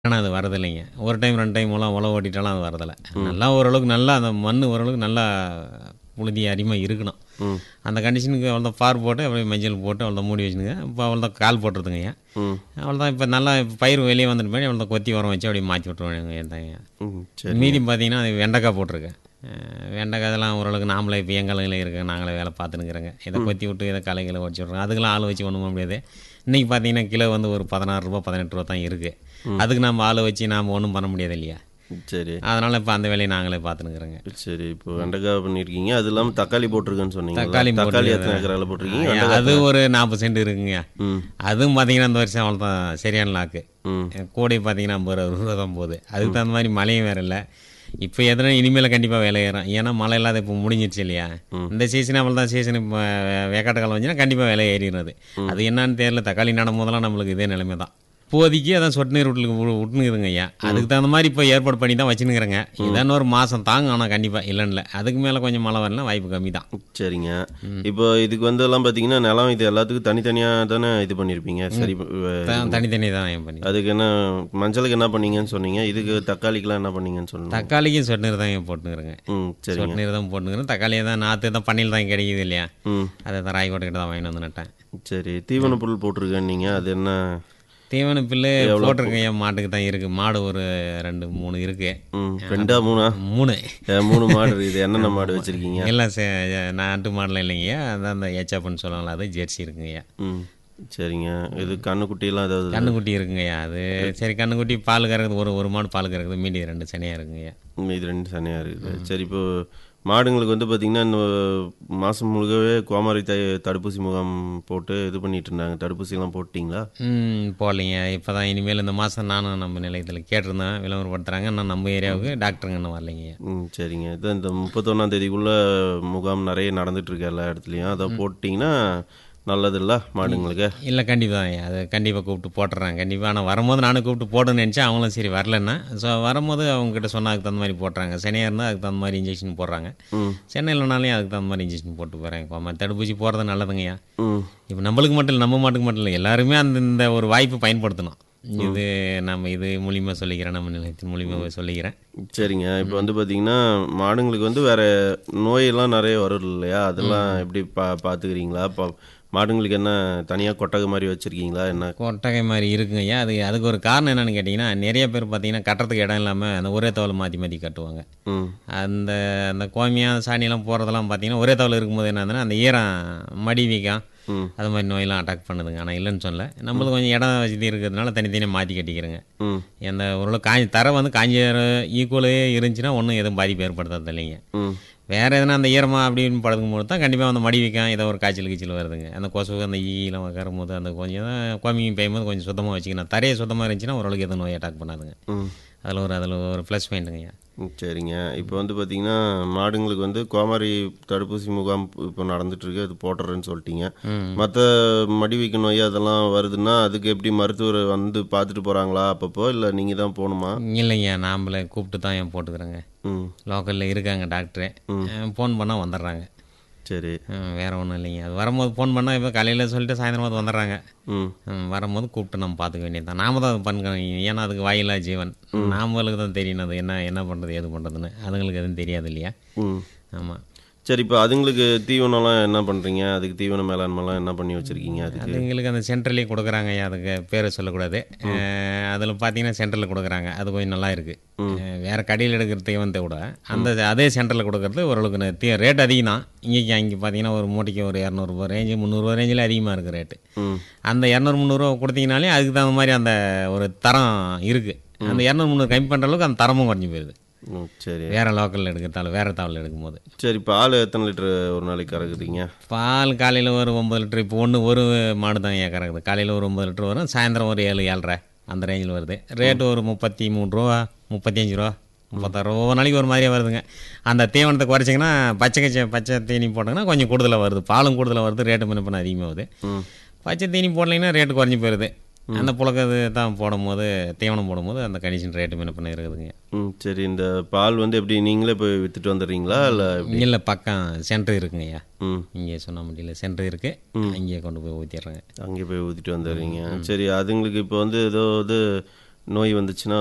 ஆனால் அது வரதில்லைங்க ஒரு டைம் ரெண்டு டைம் மூலம் உழவு ஓட்டிட்டாலும் அது வரதில்லை நல்லா ஓரளவுக்கு நல்லா அந்த மண் ஓரளவுக்கு நல்லா புழுதி அருமையாக இருக்கணும் ம் அந்த கண்டிஷனுக்கு அவ்வளோதான் ஃபார் போட்டு அப்படியே மஞ்சள் போட்டு அவ்வளோதான் மூடி வச்சுனுங்க இப்போ அவ்வளோதான் கால் போட்டுருதுங்கய்யா ம் அவ்வளோதான் இப்போ நல்லா இப்ப பயிர் வெளியே வந்துட்டு போய் அவ்வளோதான் கொத்தி உரம் வச்சு அப்படியே மாற்றி விட்ருவாங்க தாங்க ம் சரி மீதி பார்த்தீங்கன்னா அது வெண்டைக்காய் போட்டிருக்கேன் அஹ் வெண்டைக்காய் அதெல்லாம் ஓரளவுக்கு நாமளே இப்போ எங்களுங்களே இருக்க நாங்களே வேலை பார்த்துனுக்குறோங்க இதை கொத்தி விட்டு இதை களைகளை வச்சு விட்றோம் அதுக்கெல்லாம் ஆள் வச்சு ஒன்றும் முடியாது இன்றைக்கி பார்த்தீங்கன்னா கிலோ வந்து ஒரு பதினாறு ரூபா பதினெட்டு ரூபா தான் இருக்குது அதுக்கு நம்ம ஆள் வச்சு நாம் ஒன்றும் பண்ண முடியாது இல்லையா சரி அதனால் இப்போ அந்த வேலையை நாங்களே பார்த்துனுக்குறோங்க சரி இப்போ வெண்டைக்காய் பண்ணியிருக்கீங்க அது இல்லாமல் தக்காளி போட்டிருக்கேன்னு சொன்னீங்க தக்காளி தக்காளி போட்டிருக்கேன். எத்தனை ஏக்கரால போட்டிருக்கீங்க அது ஒரு நாற்பது சென்ட் இருக்குங்க ம் அதுவும் பார்த்தீங்கன்னா இந்த வருஷம் அவ்வளோதான் சரியான லாக்கு ம் கோடை பார்த்தீங்கன்னா ஐம்பது அறுபது ரூபா தான் போகுது அதுக்கு தகுந்த மாதிரி மழையும் வேற இல்லை இப்போ எதனா இனிமேல் கண்டிப்பாக வேலை ஏறும் ஏன்னா மழை இல்லாத இப்போ முடிஞ்சிருச்சு இல்லையா இந்த சீசன் அவ்வளோ தான் சீசன் இப்போ வேக்காட்டு காலம் வந்துச்சுன்னா கண்டிப்பாக வேலை ஏறிடுறது அது என்னன்னு தெரியல தக்காளி நடும் போதெல்லாம் நம்மளுக்கு இதே நிலைமை தான் இப்போதைக்கு அதான் சொட்டு நீர் விட்டுக்கு விட்டுனுக்குதுங்க ஐயா அதுக்கு தகுந்த மாதிரி இப்போ ஏற்பாடு பண்ணி தான் வச்சுனுக்குறேங்க இதான் ஒரு மாதம் தாங்க ஆனால் கண்டிப்பாக இல்லைன்னு இல்லை அதுக்கு மேலே கொஞ்சம் மழை வரலாம் வாய்ப்பு கம்மி தான் சரிங்க இப்போ இதுக்கு வந்து எல்லாம் பார்த்தீங்கன்னா நிலம் இது எல்லாத்துக்கும் தனித்தனியாக தானே இது பண்ணியிருப்பீங்க சரி அஹ், தனித்தனி தான் ஏன் பண்ணி அதுக்கு என்ன மஞ்சளுக்கு என்ன பண்ணீங்கன்னு சொன்னீங்க இதுக்கு தக்காளிக்கெல்லாம் என்ன பண்ணீங்கன்னு சொன்னீங்க தக்காளிக்கும் சொட்டு நீர் தான் ஏன் போட்டுனுக்குறேங்க ம் சரிங்க சொட்டு நீர் தான் போட்டுனுக்குறேன் தக்காளியை தான் நாற்று தான் பண்ணியில் தான் கிடைக்குது இல்லையா ம் அதை தான் ராய்கோட்டை கிட்ட தான் வாங்கிட்டு வந்து நட்டேன் சரி தீவன பொருள் போட்டிருக்கேன் நீங்கள் அது என்ன தீவன பில்லு போட்டிருக்கேன் என் மாட்டுக்கு தான் இருக்குது மாடு ஒரு ரெண்டு மூணு இருக்குது ம் ரெண்டா மூணா மூணு அஹ், மூணு மாடு இருக்குது என்னென்ன மாடு வச்சுருக்கீங்க எல்லாம் சே நாட்டு மாடலாம் இல்லைங்கய்யா அதான் அந்த ஏச்சாப்புன்னு சொல்லுவாங்களா அது ஜெர்சி இருக்குங்கய்யா ம் சரிங்க இது கண்ணுக்குட்டியெல்லாம் ஏதாவது கண்ணுக்குட்டி இருக்குங்கய்யா அது சரி கண்ணுக்குட்டி பால் கறக்குது ஒரு ஒரு மாடு பால் கறக்குது மீதி ரெண்டு சனியாக இருக்குங்கய்யா ம், இது ரெண்டு சனியாக இருக்குது சரி இப்போ மாடுங்களுக்கு வந்து பார்த்திங்கன்னா இந்த மாதம் முழுக்கவே கோமாரி த தடுப்பூசி முகாம் போட்டு இது பண்ணிட்டு இருந்தாங்க தடுப்பூசிலாம் போட்டிங்களா ம் போகலைங்க இப்போ தான் இனிமேல் இந்த மாதம் நானும் நம்ம நிலையத்தில் கேட்டிருந்தேன் விளம்பரப்படுத்துகிறாங்க இன்னும் நம்ம ஏரியாவுக்கு டாக்டருங்க இன்னும் வரலைங்கய்யா ம் சரிங்க இது இந்த முப்பத்தொன்னாம் தேதிக்குள்ளே முகாம் நிறைய நடந்துட்டு இருக்கு எல்லா இடத்துலையும் அதை போட்டிங்கன்னா நல்லதில்ல மாடுங்களுக்கு இல்லை கண்டிப்பாக அது கண்டிப்பாக கூப்பிட்டு போட்டுறேன் கண்டிப்பாக ஆனால் வரும்போது நானும் கூப்பிட்டு போடணும்னு நினச்சேன் அவங்களும் சரி வரலன்னா ஸோ வரும்போது அவங்ககிட்ட சொன்னால் அதுக்கு தகுந்த மாதிரி போட்டுறாங்க சனியாக இருந்தால் அதுக்கு தகுந்த மாதிரி இன்ஜெக்ஷன் போடுறாங்க ம் சென்னை இல்லைனாலையும் அதுக்கு தகுந்த மாதிரி இன்ஜெக்ஷன் போட்டு போகிறேன் இப்போ தடுப்பூசி போடுறது நல்லதுங்கய்யா ம் இப்போ நம்மளுக்கு மட்டும் இல்லை நம்ம மாட்டுக்கு மட்டும் இல்லை எல்லாருமே அந்த இந்த ஒரு வாய்ப்பு பயன்படுத்தணும் இது நம்ம இது மூலியமாக சொல்லிக்கிறேன் நம்ம நிலையத்தின் மூலியமாக சொல்லிக்கிறேன் சரிங்க இப்போ வந்து பார்த்தீங்கன்னா மாடுங்களுக்கு வந்து வேற நோயெல்லாம் நிறைய வரும் இல்லையா அதெல்லாம் எப்படி பா பார்த்துக்கிறீங்களா இப்போ மாடுங்களுக்கு என்ன தனியாக கொட்டகை மாதிரி வச்சுருக்கீங்களா என்ன கொட்டகை மாதிரி இருக்குங்க ஐயா அது அதுக்கு ஒரு காரணம் என்னன்னு கேட்டிங்கன்னா நிறைய பேர் பார்த்தீங்கன்னா கட்டுறதுக்கு இடம் இல்லாமல் அந்த ஒரே தவளை மாற்றி மாற்றி கட்டுவாங்க ம் அந்த அந்த கோமியம் சாணியெல்லாம் போகிறதெல்லாம் பார்த்தீங்கன்னா ஒரே தவளை இருக்கும்போது என்னதுன்னா அந்த ஈரம் மடி வீக்கம் ம் அது மாதிரி நோயெல்லாம் அட்டாக் பண்ணுதுங்க ஆனால் இல்லைன்னு சொல்லல நம்மளுக்கு கொஞ்சம் இடம் வசதி இருக்கிறதுனால தனித்தனியாக மாற்றி கட்டிக்கிறேங்க ம் எந்த ஓரளவு காஞ்சி தர வந்து காஞ்சி ஈக்குவலே இருந்துச்சுன்னா ஒன்றும் எதுவும் பாதிப்பு ஏற்படுத்துறது இல்லைங்க ம் வேறு எதுனா அந்த ஈரமாக அப்படின்னு படுக்கும்போது தான் கண்டிப்பாக அந்த மடி வீக்கம் ஏதோ ஒரு காய்ச்சல் கீச்சல் வருதுங்க அந்த கொசு அந்த ஈலாம் உட்காரும் போது அந்த கொஞ்சம் தான் கோமியம் பெய்யும்போது கொஞ்சம் சுத்தமாக வச்சுக்கணும் தரையை சுத்தமாக இருந்துச்சுன்னா ஓரளவுக்கு எதுவும் நோய் அட்டாக் பண்ணாதுங்க ம் அதில் ஒரு அதில் ஒரு ப்ளஸ் பாயிண்ட்டுங்கய்யா ம், சரிங்க இப்போ வந்து பார்த்தீங்கன்னா மாடுங்களுக்கு வந்து கோமாரி தடுப்பூசி முகாம் இப்போ நடந்துட்டு இருக்கு அது போட்டுறேன்னு சொல்லிட்டீங்க மற்ற மடிவீக்க நோய் அதெல்லாம் வருதுன்னா அதுக்கு எப்படி மருத்துவர் வந்து பார்த்துட்டு போகிறாங்களா அப்பப்போ இல்லை நீங்கள் தான் போகணுமா இல்லைங்க நாம்பளே கூப்பிட்டு தான் ஏன் போட்டுக்கிறேங்க ம் லோக்கலில் இருக்காங்க டாக்டரு ஃபோன் பண்ணால் வந்துடுறாங்க சரி ம், வேற ஒன்றும் இல்லைங்க அது வரும்போது ஃபோன் பண்ணால் இப்போ காலையில் சொல்லிட்டு சாயந்தரமாவது வந்துடுறாங்க ம் ம், வரும்போது கூப்பிட்டு நம்ம பார்த்துக்க வேண்டியது தான் நாம தான் அது பண்ணுறோம் ஏன்னா அதுக்கு வாயிலா ஜீவன் நாமளுக்கு தான் தெரியணும் அது என்ன என்ன பண்ணுறது ஏது பண்ணுறதுன்னு அதுங்களுக்கு எதுவும் தெரியாது இல்லையா ம் ஆமாம் சரி இப்போ அதுங்களுக்கு தீவனம்லாம் என்ன பண்ணுறீங்க அதுக்கு தீவன மேலாண்மைலாம் என்ன பண்ணி வச்சுருக்கீங்க அதுக்கு அதுங்களுக்கு அந்த சென்ட்ரலே கொடுக்குறாங்க ஐயா அதுக்கு பேரை சொல்லக்கூடாது அதில் பார்த்தீங்கன்னா சென்டரில் கொடுக்குறாங்க அது கொஞ்சம் நல்லா இருக்குது வேறு கடையில் எடுக்கிற தீவனத்தை விட அந்த அதே சென்டரில் கொடுக்குறது ஓரளவுக்கு ந- தீ ரேட் அதிகம் தான் இங்கேக்கு அங்கே பார்த்தீங்கன்னா ஒரு மூட்டைக்கு ஒரு இரநூறுபா ரேஞ்சு முந்நூறுபா ரேஞ்சில் அதிகமாக இருக்குது ரேட்டு ம் அந்த இரநூறு முந்நூறுரூவா கொடுத்தீங்கனாலே அதுக்கு தகுந்த மாதிரி அந்த ஒரு தரம் இருக்குது அந்த இரநூறு முந்நூறு கம்மி பண்ணுற அளவுக்கு அந்த தரமும் குறைஞ்சி போயிடுது ம் சரி வேறு லோக்கலில் எடுக்கிறதால வேறு தாவலில் எடுக்கும்போது சரி பால் எத்தனை லிட்டர் ஒரு நாளைக்கு கறக்குறீங்க பால் காலையில் ஒரு ஒம்பது லிட்டர் இப்போ ஒன்று ஒரு மாடு தான் ஏன் கறக்குது காலையில் ஒரு ஒம்பது லிட்டர் வரும் சாயந்தரம் ஒரு ஏழு ஏழரை அந்த ரேஞ்சில் வருது ரேட்டு ஒரு முப்பத்தி மூணு ரூபா முப்பத்தஞ்சு ரூபா முப்பத்தாறு ரூபா ஒவ்வொரு நாளைக்கு ஒரு மாதிரியே வருதுங்க அந்த தீவனத்தை குறைச்சிங்கன்னா பச்சை கச்சை பச்சை தீனி போட்டாங்கன்னா கொஞ்சம் கூடுதலாக வருது பாலும் கூடுதலாக வருது ரேட்டு முன்ன பின்ன அதிகமாகுது ம் பச்சை தீனி போடலைங்கன்னா ரேட்டு குறைஞ்சி போயிடுது அந்த புழக்கது தான் போடும்போது தீவனம் போடும்போது அந்த கண்டிஷன் ரேட்டு முன்ன பின்ன இருக்குதுங்க ம் சரி இந்த பால் வந்து எப்படி நீங்களே போய் வித்துட்டு வந்துடுறீங்களா இல்லை இல்லை பக்கம் சென்டர் இருக்குங்க ஐயா ம் இங்கே சொன்ன முடியல சென்டர் இருக்குது அங்கேயே கொண்டு போய் ஊற்றிடுறேங்க அங்கே போய் ஊற்றிட்டு வந்துடுறீங்க சரி அதுங்களுக்கு இப்போ வந்து ஏதோ இது நோய் வந்துச்சுன்னா